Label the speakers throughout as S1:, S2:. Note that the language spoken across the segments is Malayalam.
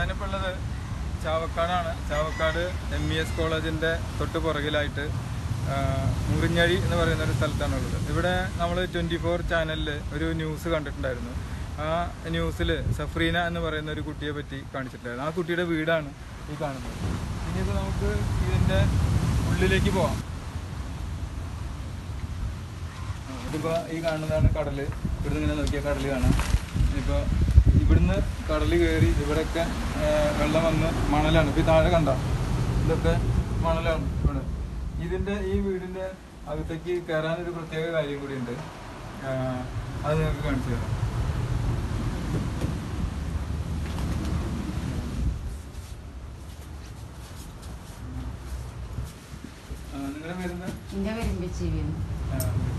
S1: ഞാനിപ്പോൾ ഉള്ളത് ചാവക്കാടാണ് ചാവക്കാട് എം ഇ എസ് കോളേജിൻ്റെ തൊട്ട് പുറകിലായിട്ട് ആ, മുറിഞ്ഞഴി എന്ന് പറയുന്ന ഒരു സ്ഥലത്താണ് ഉള്ളത് ഇവിടെ നമ്മൾ ട്വൻറ്റി ഫോർ ചാനലിൽ ഒരു ന്യൂസ് കണ്ടിട്ടുണ്ടായിരുന്നു ആ ന്യൂസിൽ സഫ്രീന എന്ന് പറയുന്ന ഒരു കുട്ടിയെ പറ്റി കാണിച്ചിട്ടുണ്ടായിരുന്നു ആ കുട്ടിയുടെ വീടാണ് ഈ കാണുന്നത് ഇനിയിപ്പോൾ നമുക്ക് ഇതിൻ്റെ ഉള്ളിലേക്ക് പോവാം ആ, ഇതിപ്പോ ഈ കാണുന്നതാണ് കടല് ഇവിടുന്ന് ഇങ്ങനെ നോക്കിയാൽ കടല് കാണാം ഇപ്പൊ ഇവിടുന്ന് കടല് കയറി ഇവിടെയൊക്കെ ആ, വെള്ളം വന്ന് മണലാണ് ഇപ്പൊ ഈ താഴെ കണ്ട ഇതൊക്കെ മണലാണ് ഇവിടെ ഇതിന്റെ ഈ വീടിന്റെ അകത്തേക്ക് കയറാൻ ഒരു പ്രത്യേക കാര്യം കൂടി ഉണ്ട് അത് നിങ്ങൾക്ക് കാണിച്ചു തരാം ആ, നിങ്ങളുടെ പേരെന്താ
S2: എന്റെ വരുമ്പിച്ച് വീണു
S1: ആ,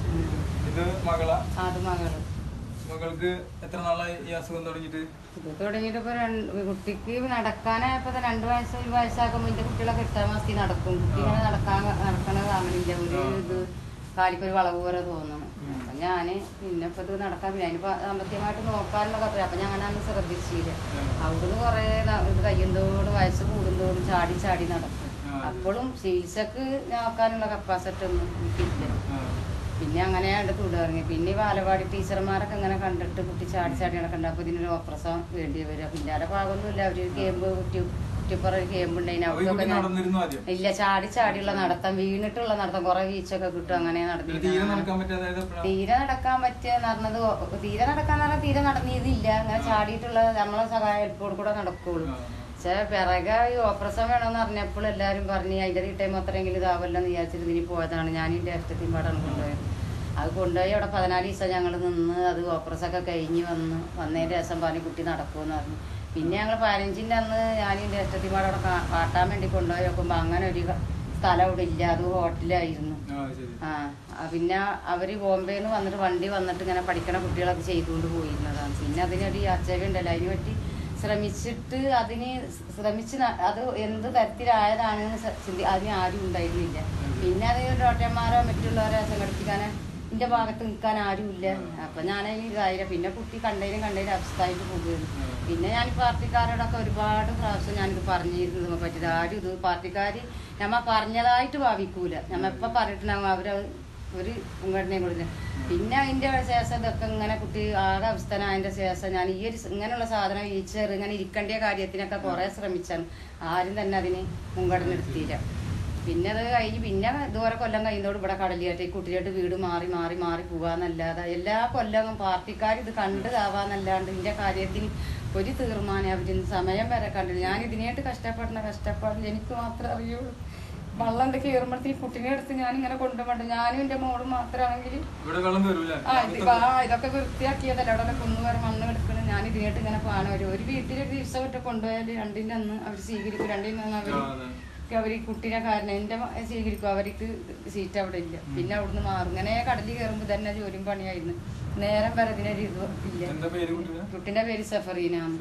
S1: ഇത് മകളാ
S2: അത് മകള്
S1: മകൾക്ക് എത്ര നാളായി ഈ അസുഖം തുടങ്ങിയിട്ട്
S2: ഇത് തുടങ്ങിയിട്ട് ഇപ്പൊ രണ്ട് കുട്ടിക്ക് നടക്കാനായപ്പോ ദാ രണ്ട് വയസ്സ് ഒരു വയസ്സാക്കുമ്പോ എന്റെ കുട്ടികളൊക്കെ എട്ടാം മാസത്തിൽ നടക്കും കുട്ടി ഇങ്ങനെ നടക്കാൻ നടക്കണ കാണില്ല ഒരു ഇത് കാലിക്കൊരു വളവ് പോലെ തോന്നണം അപ്പൊ ഞാന് പിന്നെ ഇപ്പൊ ഇത് നടക്കാൻ പിന്നെ അതിന് സാമ്പത്തികമായിട്ട് നോക്കാനുള്ള കഥ അപ്പൊ ഞാൻ അങ്ങനെ അന്ന് ശ്രദ്ധിച്ചില്ല അവിടുന്ന് കൊറേ ന- ഇത് കയ്യുന്തോട് വയസ്സ് കൂടുന്തോറും ചാടി ചാടി നടക്കും
S1: ആ.
S2: അപ്പോഴും ചികിത്സക്ക് നോക്കാനുള്ള കപ്പാസിറ്റി ഒന്നും എനിക്കില്ല
S1: ആ,
S2: പിന്നെ അങ്ങനെയാണ്ട് തുടങ്ങി പിന്നെ ഈ ബാലവാടി ടീച്ചർമാരൊക്കെ ഇങ്ങനെ കണ്ടിട്ട് കുട്ടി ചാടി ചാടി നടക്കണ്ട അപ്പൊ ഇതിനൊരു ഓപ്പറേഷൻ വേണ്ടി വരും പിന്നാലെ ഭാഗമൊന്നുമില്ല അവര് കേമ്പ് കുറ്റി കുറ്റിപ്പുറ ഒരു കേമ്പ് ഉണ്ടായിന്
S1: അപ്പൊ ഈ
S2: അവർക്കൊക്കെ
S1: കുട്ടി
S2: ഞാൻ
S1: നടന്നിരുന്നു ആദ്യം
S2: ഇല്ല ചാടി ചാടിയുള്ള നടത്തം വീണിട്ടുള്ള നടത്തം കുറെ വീഴ്ചയൊക്കെ കിട്ടും അങ്ങനെ
S1: പിന്നെ തീരെ
S2: നടന്നിരുന്നു
S1: നടക്കാൻ പറ്റാതെ എപ്പോഴാ
S2: തീരെ നടക്കാൻ പറ്റിയ നടന്നത് ഒ- തീരെ നടക്കാൻ പറഞ്ഞാൽ തീരെ നടന്നിരുന്നില്ല അങ്ങനെ ചാടിയിട്ടുള്ള നമ്മളെ സഹായ ഹെൽപ്പോട് കൂടെ നടക്കുള്ളൂ
S1: ആ,
S2: പക്ഷേ പിറകെ ഈ ഓപ്പറേഷൻ വേണമെന്ന് പറഞ്ഞപ്പോൾ എല്ലാവരും പറഞ്ഞു അതിന്റെ ടൈം അത്രയെങ്കിലും ഇതാവല്ലോ എന്ന് വിചാരിച്ചിട്ട് ഇതിന് പോയതാണ് ഞാൻ ഇതിന്റെ ഇഷ്ടത്തിൽ പാടാണ് കൊണ്ടുപോയത് അത് കൊണ്ടുപോയി അവിടെ പതിനാല് ദിവസം ഞങ്ങൾ നിന്ന് അത് ഓപ്പറേഷൻ ഒക്കെ കഴിഞ്ഞ് വന്ന് വന്നതിന്റെ ദിവസം പറഞ്ഞ് കുട്ടി നടക്കുമെന്ന് പറഞ്ഞു പിന്നെ ഞങ്ങൾ പതിനഞ്ചിന്റെ അന്ന് ഞാൻ ഇതിന്റെ ഇഷ്ടത്തിൽ പാടെ അവിടെ കാ- കാട്ടാൻ വേണ്ടി കൊണ്ടുപോയി നോക്കുമ്പോൾ അങ്ങനെ ഒരു ക- സ്ഥലം അവിടെ ഇല്ല അത് ഹോട്ടലായിരുന്നു
S1: ആ, ശരി
S2: ആ ആ, പിന്നെ അവര് ബോംബെയിൽ നിന്ന് വന്നിട്ട് വണ്ടി വന്നിട്ട് ഇങ്ങനെ പഠിക്കണ കുട്ടികളൊക്കെ ചെയ്തുകൊണ്ട് പോയിരുന്നതാണ് പിന്നെ അതിനൊരു യാച്ചക ഉണ്ടല്ലോ അതിന് പറ്റി ശ്രമിച്ചിട്ട് അതിന് ശ്രമിച്ച് ന- അത് എന്ത് തരത്തിലായതാണെന്ന് സ- ചിന്തി അതിന് ആരും ഉണ്ടായിരുന്നില്ല പിന്നെ അത് ഡോക്ടർമാരോ മറ്റുള്ളവരോ സംഘടിപ്പിക്കാനോ എന്റെ ഭാഗത്ത് നിൽക്കാൻ ആരുമില്ല അപ്പൊ ഞാനതിന് ഇതായില്ല പിന്നെ കുട്ടി കണ്ടതിനും കണ്ടതിനും അവസ്ഥയായിട്ട് പോകുകയാണ് പിന്നെ ഞാൻ പാർട്ടിക്കാരോടൊക്കെ ഒരുപാട് പ്രാവശ്യം ഞാനിത് പറഞ്ഞിരുന്നു ഇതിനെ പറ്റിയിട്ട് ആരും ഇത് പാർട്ടിക്കാർ നമ്മ പറഞ്ഞതായിട്ട് ഭാവിക്കൂല നമ്മ എപ്പോ പറഞ്ഞിട്ടുണ്ടാവും അവര് ഒരു മുൻഗണനയും കൊടുത്തില്ല പിന്നെ അതിന്റെ ശേഷം ഇതൊക്കെ ഇങ്ങനെ കുട്ടി ആകെ അവസ്ഥനായതിന്റെ ശേഷം ഞാൻ ഈ ഒരു സ് ഇങ്ങനെയുള്ള സാധനം ഈ ചെറു ഇങ്ങനെ ഇരിക്കേണ്ട കാര്യത്തിനൊക്കെ കുറെ ശ്രമിച്ചാണ് ആരും തന്നെ അതിന് മുൻഗണന എടുത്തില്ല പിന്നെ അത് കഴിഞ്ഞ് പിന്നെ ഇതുവരെ കൊല്ലം കഴിയുന്നതോട് ഇവിടെ കടലിയായിട്ട് ഈ കുട്ടിയായിട്ട് വീട് മാറി മാറി മാറി പോകാന്നല്ലാതെ എല്ലാ കൊല്ലവും പാർട്ടിക്കാർ ഇത് കണ്ടതാവാന്നല്ലാണ്ട് ഇതിന്റെ കാര്യത്തിന് ഒരു തീർമാനം അവര് സമയം വരെ കണ്ടില്ല ഞാൻ ഇതിനായിട്ട് കഷ്ടപ്പെടുന്ന കഷ്ടപ്പാടിൽ എനിക്ക് മാത്രമേ അറിയുള്ളൂ വള്ളം കയറുമ്പോഴത്തേക്ക് കുട്ടീനെ എടുത്ത് ഞാൻ ഇങ്ങനെ കൊണ്ടുപോകണ്ട ഞാനും എന്റെ മോളും മാത്രമാണെങ്കിൽ
S1: ഇവിടെ വെള്ളം കയറൂല
S2: ആ ഇത് ആ ഇതൊക്കെ വൃത്തിയാക്കിയതല്ല അവിടെ കുന്നുവരെ മണ്ണ് കിടക്കണം ഞാൻ ഇതിനായിട്ട് ഇങ്ങനെ പാന വരും ഒരു വീട്ടിൽ ഒരു ദിവസം വിട്ട് കൊണ്ടുപോയാൽ രണ്ടിന്റെ അന്ന് അവർ സ്വീകരിക്കും രണ്ടിന്റെ അന്ന് അവര് അവർ ഈ കുട്ടീനെ കാരണം എന്റെ മ- സ്വീകരിക്കും അവർക്ക് സീറ്റ് അവിടെ ഇല്ല പിന്നെ അവിടുന്ന് മാറും ഇങ്ങനെ കടലിൽ കയറുമ്പോൾ തന്നെ ജോലിയും പണിയായിരുന്നു നേരം വരെ ഇതിനൊരു ഇത് ഇല്ല
S1: എന്താ പേര് കുട്ടിയുടെ
S2: കുട്ടിന്റെ പേര് സഫറീനാണ്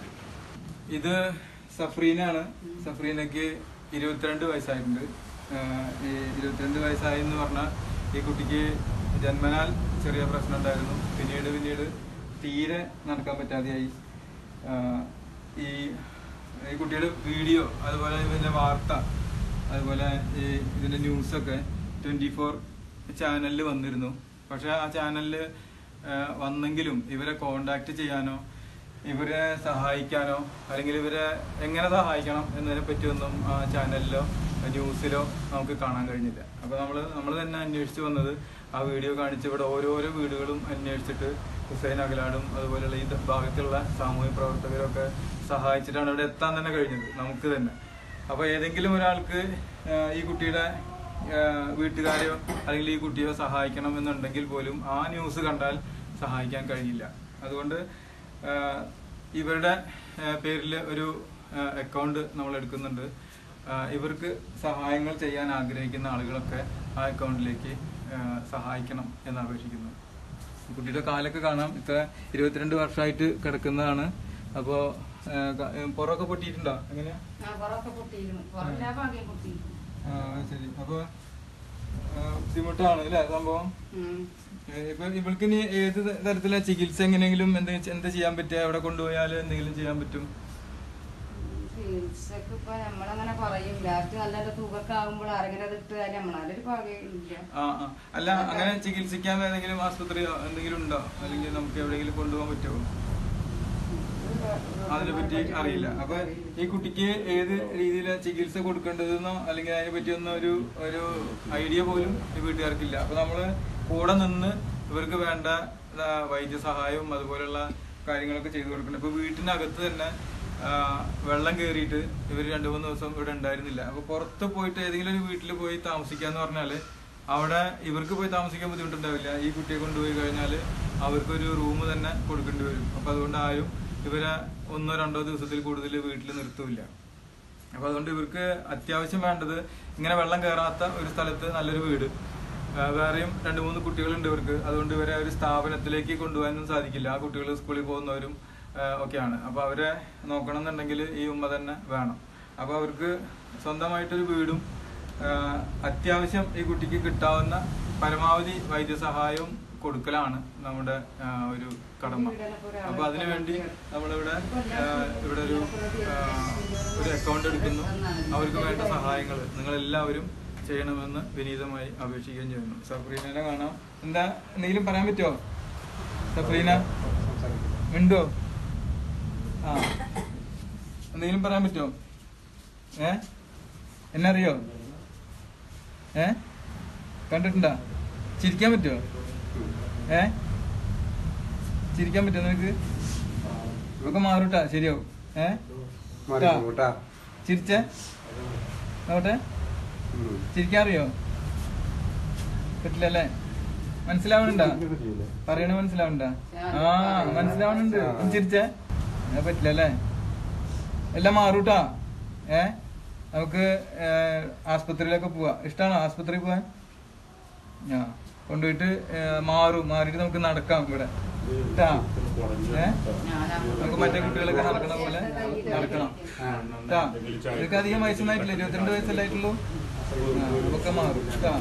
S1: ഇത് സഫ്രീനാണ് സഫ്രീനക്ക് ഇരുപത്തിരണ്ട് വയസ്സായിട്ടുണ്ട് ആഹ് ഈ ഇരുപത്തിരണ്ട് വയസ്സായി എന്ന് പറഞ്ഞാൽ ഈ കുട്ടിക്ക് ജന്മനാൽ ചെറിയ പ്രശ്നം ഉണ്ടായിരുന്നു പിന്നീട് പിന്നീട് തീരെ നടക്കാൻ പറ്റാതെയായി ആഹ് ഈ ഈ കുട്ടിയുടെ വീഡിയോ അതുപോലെ ഇതിന്റെ വാർത്ത അതുപോലെ ഈ ഇതിന്റെ ന്യൂസൊക്കെ ട്വന്റി ഫോർ ചാനലിൽ വന്നിരുന്നു പക്ഷെ ആ ചാനലിൽ വന്നെങ്കിലും ഇവരെ കോണ്ടാക്ട് ചെയ്യാനോ ഇവരെ സഹായിക്കാനോ അല്ലെങ്കിൽ ഇവരെ എങ്ങനെ സഹായിക്കണം എന്നതിനെ പറ്റിയൊന്നും ആ ചാനലിലോ ന്യൂസിലോ നമുക്ക് കാണാൻ കഴിഞ്ഞില്ല അപ്പൊ നമ്മൾ നമ്മൾ തന്നെ അന്വേഷിച്ച് വന്നത് ആ വീഡിയോ കാണിച്ച് ഇവിടെ ഓരോരോ വീടുകളും അന്വേഷിച്ചിട്ട് ഹുസൈൻ അഖിലാടും അതുപോലെയുള്ള ഈ ഭാഗത്തുള്ള സാമൂഹ്യ പ്രവർത്തകരൊക്കെ സഹായിച്ചിട്ടാണ് ഇവിടെ എത്താൻ തന്നെ കഴിഞ്ഞത് നമുക്ക് തന്നെ അപ്പൊ ഏതെങ്കിലും ഒരാൾക്ക് ആ, ഈ കുട്ടിയുടെ ആ, വീട്ടുകാരെയോ അല്ലെങ്കിൽ ഈ കുട്ടിയെ സഹായിക്കണം എന്നുണ്ടെങ്കിൽ പോലും ആ ന്യൂസ് കണ്ടാൽ സഹായിക്കാൻ കഴിയില്ല അതുകൊണ്ട് ആ, ഇവരുടെ പേരിൽ ഒരു അക്കൗണ്ട് നമ്മൾ എടുക്കുന്നുണ്ട് ആ, ഇവർക്ക് സഹായങ്ങൾ ചെയ്യാൻ ആഗ്രഹിക്കുന്ന ആളുകളൊക്കെ ആ അക്കൗണ്ടിലേക്ക് ആ, സഹായിക്കണം എന്ന് അപേക്ഷിക്കുന്നു കുട്ടിയുടെ കാലൊക്കെ കാണാം ഇത്ര ഇരുപത്തിരണ്ട് വർഷമായിട്ട് കിടക്കുന്നതാണ് അപ്പോ ആ, ക- പുറമൊക്കെ പൊട്ടിയിട്ടുണ്ടോ എങ്ങനെയാ
S2: പുറമൊക്കെ പൊട്ടിയിരുന്നു പുറം ഭാഗ്യം പൊട്ടിയിരുന്നു
S1: ആ ശരി അപ്പൊ ആ, ബുദ്ധിമുട്ടാണ് അല്ലേ സംഭവം
S2: ഉം.
S1: ഏ, ഇപ്പൊ ഇവൾക്ക് ഇനി ഏത് ത- തരത്തിലുള്ള ചികിത്സ എങ്ങനെയെങ്കിലും എന്തെങ്കിലും എന്താ ചെയ്യാൻ പറ്റുക എവിടെ കൊണ്ടുപോയാൽ എന്തെങ്കിലും ചെയ്യാൻ പറ്റും
S2: ചികിത്സക്ക് ഇപ്പൊ നമ്മളങ്ങനെ പറയും ലാസ്റ്റ് നല്ല നല്ല തുകയൊക്കെ ആകുമ്പോൾ ആരെങ്കിലും അത് ഇട്ട് നമ്മളൊരു പകയില്ല
S1: ആ ആ അല്ല അങ്ങനെ ചികിത്സിക്കാൻ ഏതെങ്കിലും ആസ്പത്രി എന്തെങ്കിലും ഉണ്ടോ അല്ലെങ്കിൽ നമുക്ക് എവിടെയെങ്കിലും കൊണ്ടുപോകാൻ പറ്റുമോ അതിനെ പറ്റി അറിയില്ല അപ്പൊ ഈ കുട്ടിക്ക് ഏത് രീതിയിലെ ചികിത്സ കൊടുക്കേണ്ടതെന്നോ അല്ലെങ്കിൽ അതിനെ പറ്റിയൊന്നും ഒരു ഒരു ഐഡിയ പോലും ഈ വീട്ടുകാർക്കില്ല അപ്പൊ നമ്മള് കൂടെ നിന്ന് ഇവർക്ക് വേണ്ട ആ, വൈദ്യസഹായവും അതുപോലുള്ള കാര്യങ്ങളൊക്കെ ചെയ്തു കൊടുക്കണം ഇപ്പൊ വീട്ടിനകത്ത് തന്നെ ആ, വെള്ളം കയറിയിട്ട് ഇവർ രണ്ടു മൂന്ന് ദിവസം ഇവിടെ ഉണ്ടായിരുന്നില്ല അപ്പൊ പുറത്ത് പോയിട്ട് ഏതെങ്കിലും ഒരു വീട്ടിൽ പോയി താമസിക്കാന്ന് പറഞ്ഞാല് അവിടെ ഇവർക്ക് പോയി താമസിക്കാൻ ബുദ്ധിമുട്ടുണ്ടാവില്ല ഈ കുട്ടിയെ കൊണ്ടുപോയി കഴിഞ്ഞാൽ അവർക്കൊരു റൂം തന്നെ കൊടുക്കേണ്ടി വരും അപ്പൊ അതുകൊണ്ട് ആരും ഇവരെ ഒന്നോ രണ്ടോ ദിവസത്തിൽ കൂടുതൽ വീട്ടിൽ നിർത്തൂല അപ്പൊ അതുകൊണ്ട് ഇവർക്ക് അത്യാവശ്യം വേണ്ടത് ഇങ്ങനെ വെള്ളം കയറാത്ത ഒരു സ്ഥലത്ത് നല്ലൊരു വീട് ആ, വേറെയും രണ്ട് മൂന്ന് കുട്ടികളുണ്ട് ഇവർക്ക് അതുകൊണ്ട് ഇവരെ ഒരു സ്ഥാപനത്തിലേക്ക് കൊണ്ടുപോകാനൊന്നും സാധിക്കില്ല ആ കുട്ടികൾ സ്കൂളിൽ പോകുന്നവരും ആ, ഒക്കെയാണ് അപ്പൊ അവരെ നോക്കണം എന്നുണ്ടെങ്കിൽ ഈ ഉമ്മ തന്നെ വേണം അപ്പൊ അവർക്ക് സ്വന്തമായിട്ടൊരു വീടും ആ, അത്യാവശ്യം ഈ കുട്ടിക്ക് കിട്ടാവുന്ന പരമാവധി വൈദ്യസഹായവും കൊടുക്കലാണ് നമ്മുടെ ആ, ഒരു കടമ അപ്പൊ അതിനുവേണ്ടി നമ്മളിവിടെ ആ, ഇവിടെ ഒരു ആ, ഒരു അക്കൗണ്ട് എടുക്കുന്നു അവർക്ക് വേണ്ട സഹായങ്ങൾ നിങ്ങൾ എല്ലാവരും ചെയ്യണമെന്ന് വിനീതമായി അപേക്ഷിക്കുകയും ചെയ്യുന്നു സഫ്രീനെ കാണാം എന്താ എന്തെങ്കിലും പറയാൻ പറ്റുമോ സഫ്രീന ഉണ്ടോ ആ എന്തെങ്കിലും പറയാൻ പറ്റുമോ ഏ എന്നെ അറിയോ ഏ കണ്ടിട്ടുണ്ടാ ചിരിക്കാൻ പറ്റുമോ ഏ ചിരിക്കാൻ പറ്റുമോ നിനക്ക് ഇതൊക്കെ മാറൂട്ടാ ശരിയാവും ഏ ട്ടാ. ചിരിച്ചേ നോട്ടെ ചിരിക്കാൻ അറിയോ പറ്റില്ലല്ലേ മനസ്സിലാവണുണ്ടാ പറയണ മനസ്സിലാവണ്ട ആ മനസ്സിലാവണുണ്ട് ഒന്ന് ചിരിച്ചേ അത് പറ്റില്ലല്ലേ എല്ലാം മാറൂട്ടാ ഏ നമുക്ക് ഏ, ആസ്പത്രിയിലൊക്കെ പോവാ ഇഷ്ടാണോ ആസ്പത്രി പോവാൻ ആ കൊണ്ടുപോയിട്ട് ഏ, മാറും മാറിയിട്ട് നമുക്ക് നടക്കാം ഇവിടെ ട്ടാ. ഏ നമുക്ക് മറ്റേ കുട്ടികളൊക്കെ നടക്കണ പോലെ നടക്കണം ട്ടാ. ഇതൊക്കെ അധികം വയസ്സൊന്നായിട്ടില്ല ഇരുപത്തിരണ്ട് വയസ്സല്ലേ ആയിട്ടുള്ളൂ ആ, അതൊക്കെ മാറും ട്ടാ.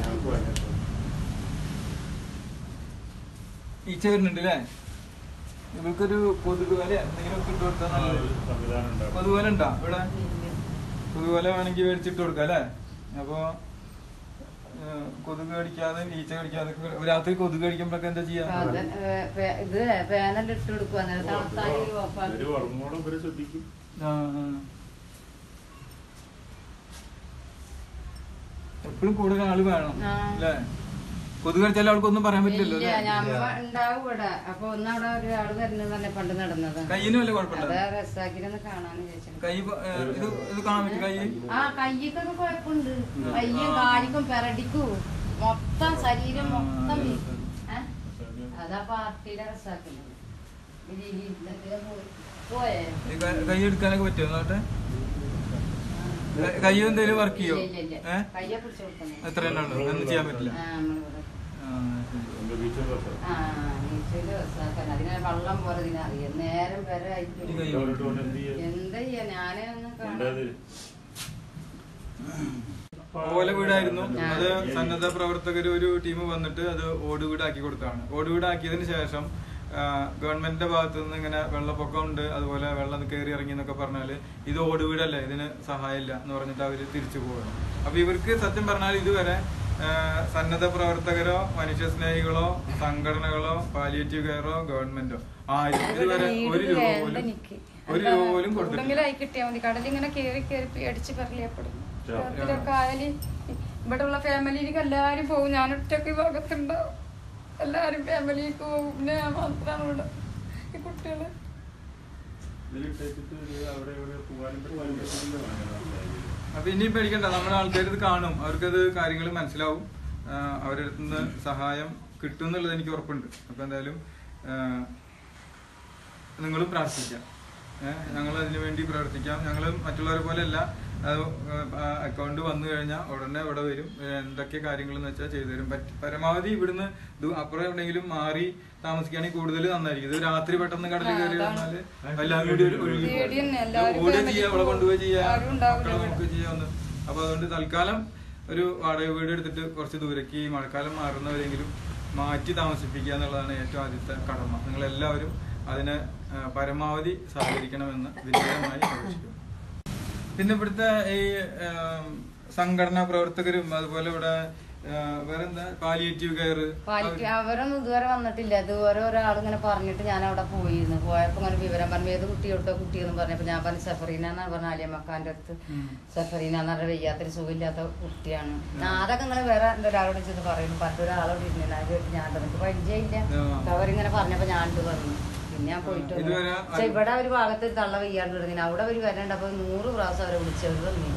S1: ഈച്ച വരുന്നുണ്ട് അല്ലേ ഇവൾക്കൊരു കൊതുക് വല എന്തെങ്കിലും ഒക്കെ ഇട്ട് കൊടുത്താൽ നല്ലത് കൊതുകുവല ഉണ്ടോ ഇവിടെ കൊതുകുവല വേണമെങ്കിൽ മേടിച്ചിട്ട് കൊടുക്കാം അല്ലേ അപ്പൊ ഏഹ്, കൊതുക് കടിക്കാതെ ഈച്ച കടിക്കാതെ ഒക്കെ രാത്രി കൊതുക് കടിക്കുമ്പോഴൊക്കെ എന്താ ചെയ്യാ
S2: അത്, ഏ, പേ- ഇത് പേനൽ ഇട്ട് കൊടുക്കുക അന്നേരം തണുത്തായി ഓഫാക്കി
S3: ഒരു ഉറങ്ങോളം ഇവരെ ശ്രദ്ധിക്കും
S1: എപ്പോഴും കൂടുതൽ ആള് വേണം
S2: ആ.
S1: അല്ലേ കൊതുക് കടിച്ചാൽ ആൾക്കൊന്നും പറയാൻ പറ്റില്ലല്ലോ
S2: ഇല്ല
S1: അല്ലേ?
S2: ഞമ്മ ഉണ്ടാവും ഇവിടെ അപ്പൊ ഒന്ന് അവിടെ ഒരാള് വരുന്നതല്ലേ പണ്ട് നടന്നത്
S1: കയ്യിന് വല്ല കുഴപ്പമുണ്ടോ
S2: അതാ രസാക്കിനൊന്ന് കാണാന്ന് വിചാരിച്ചു
S1: കൈ പ- ഏഹ്, ഇത് ഇത് കാണാൻ പറ്റും കൈ
S2: ആ കയ്യൊക്കെ കുഴപ്പമുണ്ട് കയ്യും കാലിക്കും പെരടിക്കും മൊത്തം ശരീരം മൊത്തം വീ- ഏ? അതാ പാർട്ടിയിലെ രസാക്കുന്നത് പോയേ
S1: ഈ ക- കൈ എടുക്കാനൊക്കെ പറ്റുമോ നോട്ടെ കൈ എന്തെങ്കിലും വർക്ക് ചെയ്യോ
S2: ഇല്ല, ഇല്ല, ഇല്ല.
S1: ഏഹ്
S2: കയ്യെ പിടിച്ചു കൊടുക്കണം
S1: എത്ര എണ്ണം ഉണ്ടോ ഒന്നും ചെയ്യാൻ പറ്റില്ല
S2: ആ നമ്മളിവിടെ
S1: ആ, ശരി.
S3: എന്റെ വീട്ടിൽ
S2: ആ നീച്ചല് രസാക്കാൻ അതിനെ വെള്ളം പോലെ ഇതിനറിയാം നേരം വരെ ആയിട്ട്
S1: ഈ കൈ
S2: എന്താ ചെയ്യാ ഞാനേ ഒന്ന് കാണാം
S1: ഓല വീടായിരുന്നു
S2: ആ.
S1: അത് സന്നദ്ധ പ്രവർത്തകർ ഒരു ടീം വന്നിട്ട് അത് ഓട് വീടാക്കി കൊടുത്താണ് ഓട് വീടാക്കിയതിന് ശേഷം ആ, ഗവൺമെന്റിന്റെ ഭാഗത്തു നിന്ന് ഇങ്ങനെ വെള്ളപ്പൊക്കം ഉണ്ട് അതുപോലെ വെള്ളം കയറി ഇറങ്ങി എന്നൊക്കെ പറഞ്ഞാല് ഇത് ഓട് വീടല്ലേ ഇതിന് സഹായമില്ല എന്ന് പറഞ്ഞിട്ട് അവര് തിരിച്ചു പോകണം അപ്പൊ ഇവർക്ക് സത്യം പറഞ്ഞാൽ ഇതുവരെ ആ, സന്നദ്ധ പ്രവർത്തകരോ മനുഷ്യ സ്നേഹികളോ സംഘടനകളോ പാലിയേറ്റീവ് കെയറോ ഗവൺമെന്റോ ആരും ഇതുവരെ ഒരു രൂപ പോലും ഒരു രൂപ പോലും കൊടുത്തിട്ടില്ല
S4: എന്തെങ്കിലും ആയി കിട്ടിയാൽ മതി കടലിങ്ങനെ കേറി കേറി അടിച്ച് പറയപ്പെടും രാത്രിയൊക്കെ ആയാല് ഇവിടെ ഉള്ള ഫാമിലിയിലേക്ക് എല്ലാരും പോകും ഞാൻ ഒറ്റക്ക് ഈ ഭാഗത്തുണ്ടാവും എല്ലാരും ഫാമിലിക്ക് പോകും പിന്നെ ഞാൻ മാത്രമാണ് ഇവിടെ ഈ കുട്ടികള്
S3: ഇതിലിട്ടിട്ട് അവിടെ ഇവിടെ പോകാനും പോകാനും പറ്റില്ല
S1: അപ്പൊ ഇനി പേടിക്കണ്ട നമ്മുടെ ആൾക്കാർ ഇത് കാണും അവർക്കത് കാര്യങ്ങൾ മനസ്സിലാവും ആ, അവരുടെ അടുത്ത് നിന്ന് സഹായം കിട്ടും എന്നുള്ളത് എനിക്ക് ഉറപ്പുണ്ട് അപ്പൊ എന്തായാലും ആ, നിങ്ങളും പ്രാർത്ഥിക്കാം ഞങ്ങൾ അതിനു വേണ്ടി പ്രവർത്തിക്കാം ഞങ്ങൾ മറ്റുള്ളവരെ പോലെയല്ല അത് അക്കൗണ്ട് വന്നു കഴിഞ്ഞാൽ ഉടനെ ഇവിടെ വരും ഏ, എന്തൊക്കെ കാര്യങ്ങൾ എന്ന് വെച്ചാൽ ചെയ്തു തരും പറ്റ- പരമാവധി ഇവിടുന്ന് ദൂ- അപ്പുറം എവിടെയെങ്കിലും മാറി താമസിക്കുകയാണെങ്കിൽ കൂടുതൽ നന്നായിരിക്കും ഇത് രാത്രി പെട്ടെന്ന് കടലിൽ കയറി വന്നാല് എല്ലാം കൂടി ഒരു ഒഴുകി പോകും.
S4: പേടി തന്നെ, എല്ലാവരും
S1: ഓടുക
S4: family
S1: ചെയ്യാ അവിടെ കൊണ്ടുപോയി ചെയ്യാ
S4: ആരും ഉണ്ടാവില്ല
S1: മക്കളെ
S4: ഇവിടെ.
S1: നോക്കുക ചെയ്യാന്ന് അപ്പൊ അതുകൊണ്ട് തൽക്കാലം ഒരു വാടക വീട് എടുത്തിട്ട് കുറച്ച് ദൂരേക്ക് ഈ മഴക്കാലം മാറുന്നവരെങ്കിലും മാറ്റി താമസിപ്പിക്കുക എന്നുള്ളതാണ് ഏറ്റവും ആദ്യത്തെ കടമ നിങ്ങൾ എല്ലാവരും അതിന് ആ, പരമാവധി സഹകരിക്കണമെന്ന് വിനീതമായി അപേക്ഷിക്കുന്നു പിന്നെ ഇവിടുത്തെ ഈ ആം, സംഘടനാ പ്രവർത്തകരും അതുപോലെ ഇവിടെ ആ, വേറെന്താ പാലിയേറ്റീവ് കെയർ
S2: പാലിക്ക് അവരൊന്നും ഇതുവരെ വന്നിട്ടില്ല ഇതുവരെ ഒരാൾ ഇങ്ങനെ പറഞ്ഞിട്ട് ഞാൻ അവിടെ പോയിരുന്നു പോയപ്പോ ഇങ്ങനെ വിവരം പറഞ്ഞു ഏത് കുട്ടിയോട്ടോ കുട്ടിയെന്ന് പറഞ്ഞപ്പോ ഞാൻ പറഞ്ഞു സഫറീന എന്നാണ് പറഞ്ഞ അലിയമ്മക്കാന്റെ അടുത്ത് സഫറീന എന്ന് പറഞ്ഞ വയ്യാത്തൊരു സുഖമില്ലാത്ത കുട്ടിയാണ് അതൊക്കെ ഇങ്ങനെ വേറെ ഒരാളോട് ചെന്ന് പറയുന്നു പണ്ടൊരാളോട് ഇരുന്നില്ല അത് കേട്ട് ഞാൻ എനിക്ക് പരിചയമില്ല
S1: ആ.
S2: അവരിങ്ങനെ പറഞ്ഞപ്പോ ഞാൻ ഇത് പറഞ്ഞു പിന്നെ ഞാൻ പോയിട്ട് വന്നു.
S1: ഇതുവരെ
S2: പക്ഷെ ഇവിടെ ഒരു ഭാഗത്ത് ഒരു തള്ള വയ്യാണ്ട് കിടന്നില്ല അവിടെ അവർ വരണ്ട അപ്പൊ നൂറ് പ്രാവശ്യം അവരെ വിളിച്ചവർ വന്നില്ല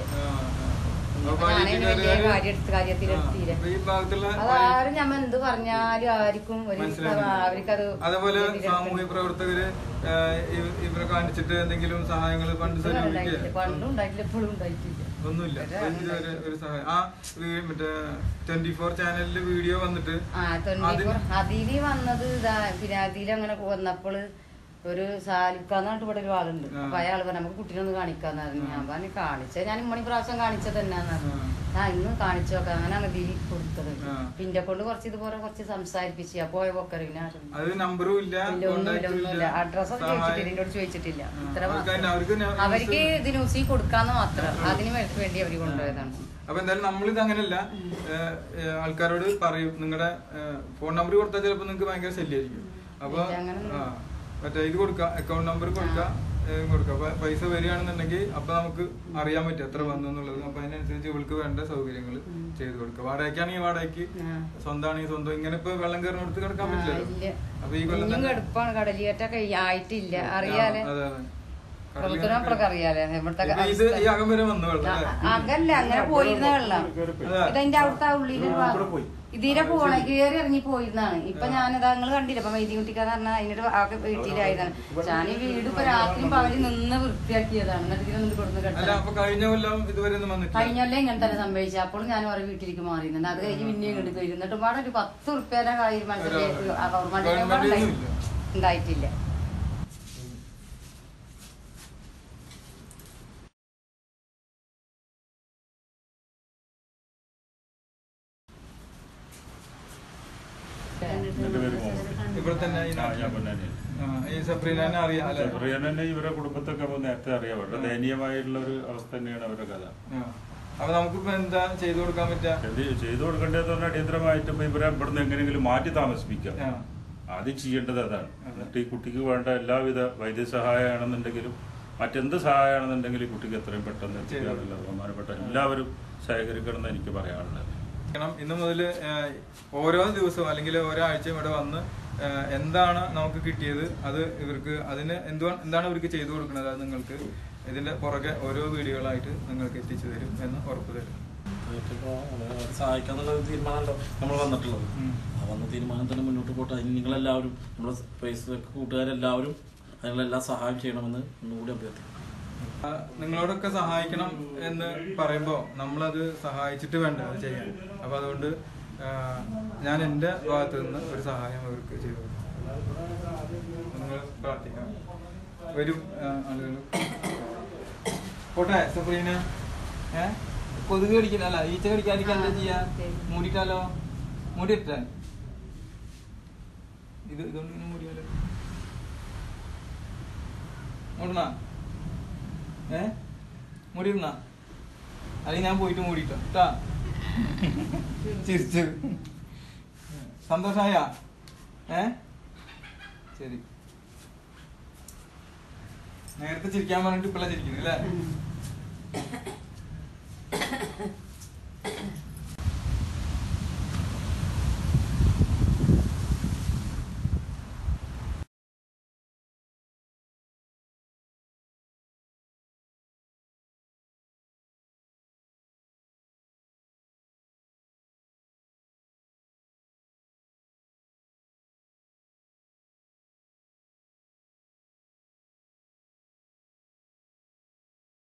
S1: അപ്പൊ
S2: ഞാനതിന്
S1: പാലിയേറ്റീവ്
S2: വലിയ
S1: കെയറുകാര്
S2: കാര്യമെടുത്ത് കാര്യത്തിലെടുത്തില്ല
S1: ആ, അപ്പൊ ഈ ഭാഗത്തുള്ള
S2: അതാരും ഞമ്മ എന്ത് പറഞ്ഞാലും ആർക്കും ഒരു
S1: മനസ്സിലാകുന്നില്ല.
S2: അവർക്കത്
S1: അതുപോലെ
S2: ഇതിലേക്ക്
S1: സാമൂഹ്യ പ്രവർത്തകര് ആ, ഇവ- ഇവരെ കാണിച്ചിട്ട് എന്തെങ്കിലും സഹായങ്ങൾ ഫണ്ട്
S2: ഇതുവരെ ഉണ്ടായിട്ടില്ല.
S1: സ്വരൂപിക്കുക
S2: പണ്ടും ഉണ്ടായിട്ടില്ല ഇപ്പോഴും ഉണ്ടായിട്ടില്ല
S1: ഒന്നുമില്ല
S2: ഒരു
S1: അപ്പൊ ഇതുവരെ ഒരു സഹായം ആ വീ- മറ്റേ ട്വന്റി ഫോർ ചാനലില് വീഡിയോ വന്നിട്ട്
S2: ആ ട്വന്റി
S1: അതിന്
S2: ഫോർ അതില് വന്നത് ഇതാ പിന്നെ അതില് അങ്ങനെ വന്നപ്പോൾ ഒരു സാലിക്കാന്നായിട്ട് ഇവിടെ ഒരു ആളുണ്ട്
S1: ആ.
S2: അപ്പൊ അയാൾ പറഞ്ഞു നമുക്ക് കുട്ടീനെ ഒന്ന് കാണിക്കാന്ന് പറഞ്ഞു ഞാൻ പറഞ്ഞു കാണിച്ചത് ഞാൻ ഇമ്മണി പ്രാവശ്യം കാണിച്ചത് തന്നെയാന്ന് പറഞ്ഞു ആ ഇന്ന് കാണിച്ചു നോക്കാം അങ്ങനെയാണ് ഇതിൽ കൊടുത്തത്
S1: ആ.
S2: പിന്നെ കൊണ്ട് കുറച്ച് ഇതുപോലെ കുറച്ച് സംസാരിപ്പിച്ച് അപ്പൊ പോയപ്പോക്കറിയില്ല
S1: അത് നമ്പറും ഇല്ല
S2: ഇല്ല ഒന്നുമില്ല
S1: contactഉം
S2: ഒന്നുമില്ല അഡ്രസ് ഒന്നും
S1: സഹായം-
S2: ചോദിച്ചിട്ടില്ല എന്നോട് ചോദിച്ചിട്ടില്ല
S1: ആ,
S2: ഇത്ര
S1: അവർക്ക്
S2: മാത്രം.
S1: അതിന് അവർക്ക് ന-
S2: അവർക്ക് ഇത് ന്യൂസിൽ കൊടുക്കാന്ന് മാത്രം അതിന് വേ- വേണ്ടി അവര് കൊണ്ടുപോയതാണ്
S1: അപ്പൊ എന്തായാലും നമ്മളിത് അങ്ങനല്ല ഏഹ്, ഏഹ്, ആൾക്കാരോട് പറയും നിങ്ങളുടെ ഫോൺ നമ്പർ കൊടുത്താൽ ചിലപ്പോ നിങ്ങൾക്ക് ഭയങ്കര ശല്യമായിരിക്കും അപ്പൊ
S2: ഇല്ല, അങ്ങനൊന്നും
S1: ആ, മറ്റേ ഇത് കൊടുക്കാം അക്കൗണ്ട് നമ്പർ കൊടുക്കാം ഏഹ്, കൊടുക്കാം അപ്പൊ പൈസ വരികയാണെന്നുണ്ടെങ്കിൽ അപ്പൊ നമുക്ക് അറിയാൻ പറ്റും എത്ര വന്നു എന്നുള്ളത് അപ്പൊ അതിനനുസരിച്ച് ഇവൾക്ക് വേണ്ട സൗകര്യങ്ങൾ ചെയ്തു കൊടുക്കുക വാടകയ്ക്കാണെങ്കിൽ വാടകയ്ക്ക്
S2: ആ.
S1: സ്വന്തമാണെങ്കിൽ സ്വന്തം ഇങ്ങനെ ഇപ്പൊ വെള്ളം കയറിനടുത്ത് കിടക്കാൻ
S2: ആ,
S1: പറ്റില്ലല്ലോ
S2: ഇല്ല.
S1: അപ്പൊ ഈ കൊല്ലം
S2: ഇനിയും
S1: തന്നെ
S2: കടുപ്പാണ് കടലിയേറ്റൊക്കെ ആയിട്ടില്ല അറിയാലേ
S1: ആ, അതെ, അതെ.
S2: പ്രവർത്തനപ്പോഴൊക്കെ അറിയാലേ ഇവിടുത്തെ
S1: ഇപ്പൊ ഇത് ഈ അകം വരെ വന്നു വെള്ളം അല്ലേ?
S2: അകല്ല അങ്ങനെ പോയിരുന്ന വെള്ളം
S1: അതെ.
S2: ഇതതിന്റെ അവിടുത്തെ ആ ഉള്ളിലൊരു ഭാഗം ഇതിലെ പോണേ കേറി ഇറങ്ങി പോയിരുന്നാണ് ഇപ്പൊ ഞാനിതാ നിങ്ങൾ കണ്ടില്ല ഇപ്പൊ വൈദ്യ കുട്ടിക്കാന്ന് പറഞ്ഞാൽ അതിനൊരു ആകെ വീട്ടിലായതാണ് ഞാൻ ഈ വീട് ഇപ്പൊ രാത്രി പകല് നിന്ന് വൃത്തിയാക്കിയതാണ് എന്നിട്ട് ഇതിനെ നിന്ന് കൊടുന്ന്
S1: അല്ല
S2: കിടത്താൻ
S1: അപ്പൊ കഴിഞ്ഞ കൊല്ലം ഇതുവരെ ഒന്നും വന്നിട്ടില്ല
S2: കഴിഞ്ഞല്ലേ ഇങ്ങനെ തന്നെ സംഭവിച്ചത് അപ്പോൾ ഞാൻ ഓരോ വീട്ടിലേക്ക് മാറിയിരുന്നുണ്ട് അത് കഴിഞ്ഞ് പിന്നെയും ഇങ്ങോട്ട് വരും എന്നിട്ട് പാടെ ഒരു പത്ത് ഉറുപ്പ്യേനെ കാര്യം മനസ്സിലേക്ക്
S1: ഗവൺമെന്റിൽ
S2: ഗവൺമെന്റിനെ
S1: ഒന്നുമില്ല.
S2: ഉണ്ടായിട്ടില്ല
S3: എന്റെ പേര് മുഹമ്മദ്
S1: ഇവിടെ തന്നെ ഈ
S3: ആ,
S1: നാട്ടില്.
S3: ഞാൻ പൊന്നാനി.
S1: ആ, ഈ സബ്രീനെ അറിയാം അല്ലെ
S3: റിയനെ ഇവരെ കുടുംബത്തൊക്കെ നമ്മൾ നേരത്തെ അറിയാം അവരുടെ ദയനീയമായിട്ടുള്ള ഒരു അവസ്ഥ തന്നെയാണ് അവരുടെ കഥ
S1: അപ്പൊ നമുക്കിപ്പോ എന്താ ചെയ്തു കൊടുക്കാൻ പറ്റുക
S3: എന്ത് ചെയ്തു കൊടുക്കേണ്ടതെന്ന് പറഞ്ഞാൽ അടിയന്തരമായിട്ട് ഇപ്പൊ ഇവരെ ഇവിടുന്ന് എങ്ങനെയെങ്കിലും മാറ്റി താമസിപ്പിക്കാം
S1: ആ.
S3: ആദ്യം ചെയ്യേണ്ടത് അതാണ്
S1: അതെ.
S3: എന്നിട്ട് ഈ കുട്ടിക്ക് വേണ്ട എല്ലാവിധ വൈദ്യസഹായമാണെന്നുണ്ടെങ്കിലും മറ്റെന്ത് സഹായമാണെന്നുണ്ടെങ്കിലും ഈ കുട്ടിക്ക് എത്രയും പെട്ടെന്ന് എത്തിക്കുക എന്നുള്ളത് ബഹുമാനപ്പെട്ട എല്ലാവരും സഹകരിക്കണമെന്ന് എനിക്ക് പറയാനുള്ളത്
S1: കാരണം ഇന്ന് മുതൽ ഓരോ ദിവസവും അല്ലെങ്കിൽ ഓരോ ആഴ്ചയും ഇവിടെ വന്ന് ആ, എന്താണ് നമുക്ക് കിട്ടിയത് അത് ഇവർക്ക് അതിന് എന്തുവാ എന്താണ് ഇവർക്ക് ചെയ്തു കൊടുക്കുന്നത് അത് നിങ്ങൾക്ക് ഇതിന്റെ പുറകെ ഓരോ വീഡിയോകളായിട്ട് നിങ്ങൾക്ക് എത്തിച്ചു തരും എന്ന് ഉറപ്പ് തരും
S5: ഇപ്പോ അവരെ സഹായിക്കാന്നുള്ള ഒരു തീരുമാനമല്ലോ നമ്മൾ വന്നിട്ടുള്ളത്
S1: ഉം.
S5: ആ വന്ന തീരുമാനം തന്നെ മുന്നോട്ട് പോട്ടെ അതിന് നിങ്ങളെല്ലാവരും നമ്മുടെ ഫേസ്ബുക്ക് കൂട്ടുകാരെല്ലാവരും അതിനുള്ള സഹായം ചെയ്യണമെന്ന് ഒന്നുകൂടി അഭ്യർത്ഥിക്കുന്നു
S1: ആ, നിങ്ങളോടൊക്കെ സഹായിക്കണം എന്ന് പറയുമ്പോൾ നമ്മളത് സഹായിച്ചിട്ട് വേണ്ട അത് ചെയ്യാൻ അപ്പൊ അതുകൊണ്ട് ആ, ഞാൻ എൻ്റെ ഭാഗത്ത് നിന്ന് ഒരു സഹായം അവർക്ക് ചെയ്തു നിങ്ങൾ പ്രാർത്ഥിക്കാം വരും ആളുകൾ പോട്ടെ സഫ്രീന ഏ കൊതുക് കടിക്കുന്ന അല്ല ഈച്ച കടിക്കാതിരിക്കാൻ എന്താ ചെയ്യാ മൂടിയിട്ടാലോ മൂടിയിട്ടാൻ ഇത് ഇതുകൊണ്ട് ഇങ്ങനെ മൂടിയാലോ മൂടണ ഏ മൂടിയിരുന്ന അല്ലെങ്കിൽ ഞാൻ പോയിട്ട് മൂടിട്ടോ ട്ടാ ചിരിച്ചു സന്തോഷായ ഏ ശരി നേരത്തെ ചിരിക്കാൻ പറഞ്ഞിട്ട് ഇപ്പഴാ ചിരിക്കുന്നത് അല്ലേ